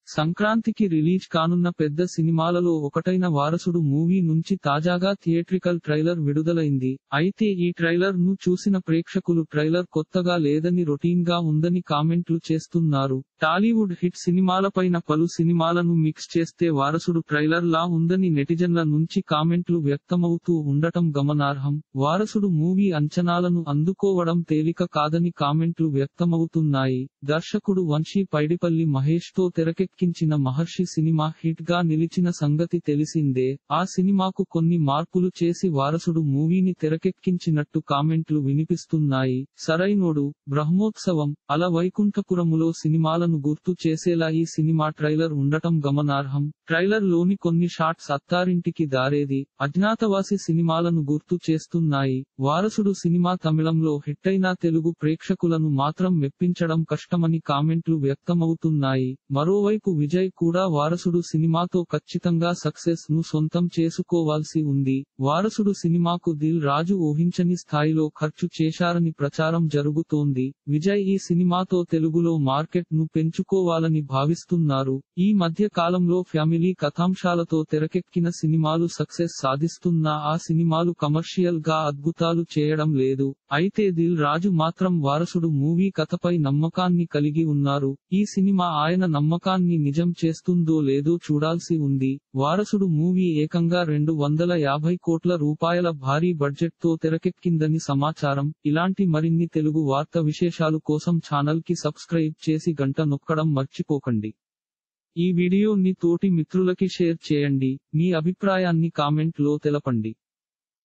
సంక్రాంతికి రిలీజ్ కానున్న పెద్ద సినిమాలలో ఒకటైన వారసుడు మూవీ నుంచి తాజాగా థియేట్రికల్ ట్రైలర్ విడుదలైంది అయితే ఈ ట్రైలర్ ను చూసిన ప్రేక్షకులు ట్రైలర్ కొత్తగా లేదని రొటీన్ గా ఉందని కామెంట్లు చేస్తున్నారు టాలీవుడ్ హిట్ సినిమాలపైన పలు సినిమాలను మిక్స్ చేస్తే వారసుడు ట్రైలర్ లా ఉందని నెటిజన్ల నుంచి కామెంట్లు వ్యక్తమవుతూ ఉండటం గమనార్హం వారసుడు మూవీ అంచనాలను అందుకోవడం తేలిక కాదని కామెంట్లు వ్యక్తమవుతున్నాయి దర్శకుడు వంశీ పైడిపల్లి మహేష్ తో తెరకెక్కించిన మహర్షి సినిమా హిట్ గా నిలిచిన సంగతి తెలిసిందే ఆ సినిమాకు కొన్ని మార్పులు చేసి వారసుడు మూవీని తెరకెక్కించినట్టు కామెంట్లు వినిపిస్తున్నాయి సరైనోడు బ్రహ్మోత్సవం అల వైకుంఠపురములో సినిమాలను గుర్తు చేసేలా ఈ సినిమా ట్రైలర్ ఉండటం గమనార్హం ట్రైలర్ లోని కొన్ని షాట్స్ అత్తారింటికి దారేది అజ్ఞాతవాసి సినిమాలను గుర్తు చేస్తున్నాయి వారసుడు సినిమా తమిళంలో హిట్టైన తెలుగు ప్రేక్షకులను మాత్రం మెప్పించడం కష్టమని కామెంట్లు వ్యక్తమవుతున్నాయి మరోవైపు విజయ్ కూడా వారసుడు సినిమాతో ఖచ్చితంగా సక్సెస్ ను సొంతం చేసుకోవాల్సి ఉంది వారసుడు సినిమాకు దిల్ రాజు ఊహించని స్థాయిలో ఖర్చు చేశారని ప్రచారం జరుగుతోంది విజయ్ ఈ సినిమాతో తెలుగులో మార్కెట్ ను పెంచుకోవాలని భావిస్తున్నారు ఈ మధ్య కాలంలో ఫ్యామిలీ కథాంశాలతో తెరకెక్కిన సినిమాలు సక్సెస్ సాధిస్తున్నా ఆ సినిమాలు కమర్షియల్ గా అద్భుతాలు చేయడం లేదు అయితే దిల్ రాజు మాత్రం వారసుడు మూవీ కథపై నమ్మకాన్ని కలిగి ఉన్నారు ఈ సినిమా ఆయన నమ్మకాన్ని నిజం చేస్తుందో లేదో చూడాల్సి ఉంది వారసుడు మూవీ ఏకంగా రెండు వందల యాభై కోట్ల రూపాయల భారీ బడ్జెట్ తో తెరకెక్కిందని సమాచారం ఇలాంటి మరిన్ని తెలుగు వార్త విశేషాలు కోసం ఛానల్ కి సబ్స్క్రైబ్ చేసి గంట నొక్కడం మర్చిపోకండి ఈ వీడియోని తోటి మిత్రులకి షేర్ చేయండి మీ అభిప్రాయాన్ని కామెంట్ లో తెలపండి